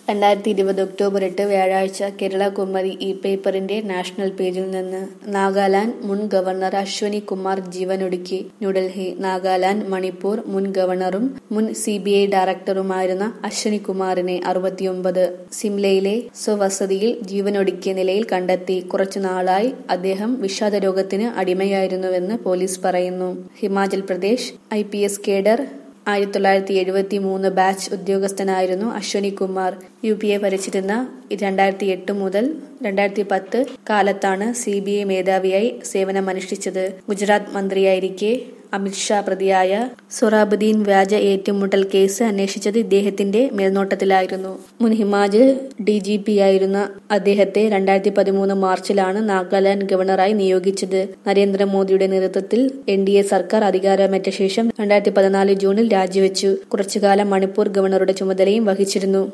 രണ്ടായിരത്തി ഇരുപത് ഒക്ടോബർ എട്ട് വ്യാഴാഴ്ച കേരള കുമരി ഇ പേപ്പറിന്റെ നാഷണൽ പേജിൽ നിന്ന് നാഗാലാൻഡ് മുൻ ഗവർണർ അശ്വനി കുമാർ ജീവനൊടുക്കി ന്യൂഡൽഹി നാഗാലാൻഡ് മണിപ്പൂർ മുൻ ഗവർണറും മുൻ സി ബി ഐ ഡയറക്ടറുമായിരുന്ന അശ്വനി കുമാറിനെ അറുപത്തിയൊമ്പത് സിംലയിലെ സ്വവസതിയിൽ ജീവനൊടുക്കിയ നിലയിൽ കണ്ടെത്തി കുറച്ചുനാളായി അദ്ദേഹം വിഷാദരോഗത്തിന് അടിമയായിരുന്നുവെന്ന് പോലീസ് പറയുന്നു Himachal Pradesh I P S cadre ആയിരത്തി തൊള്ളായിരത്തി എഴുപത്തി മൂന്ന് ബാച്ച് ഉദ്യോഗസ്ഥനായിരുന്നു Ashwani Kumar U P A ഭരിച്ചിരുന്ന രണ്ടായിരത്തി എട്ട് മുതൽ രണ്ടായിരത്തി പത്ത് കാലത്താണ് സി ബി ഐ മേധാവിയായി സേവനമനുഷ്ഠിച്ചത് ഗുജറാത്ത് മന്ത്രിയായിരിക്കെ അമിത്ഷാ പ്രതിയായ സൊറാബുദ്ദീൻ വ്യാജ ഏറ്റുമുട്ടൽ കേസ് അന്വേഷിച്ചത് ഇദ്ദേഹത്തിന്റെ മേൽനോട്ടത്തിലായിരുന്നു മുൻ ഹിമാചൽ ഡി ജി പി ആയിരുന്ന അദ്ദേഹത്തെ രണ്ടായിരത്തി പതിമൂന്ന് മാർച്ചിലാണ് നാഗാലാൻഡ് ഗവർണറായി നിയോഗിച്ചത് നരേന്ദ്രമോദിയുടെ നേതൃത്വത്തിൽ എൻ ഡി എ സർക്കാർ അധികാരമേറ്റ ശേഷം രണ്ടായിരത്തി പതിനാല് ജൂണിൽ രാജിവെച്ചു കുറച്ചുകാലം മണിപ്പൂർ ഗവർണറുടെ ചുമതലയും വഹിച്ചിരുന്നു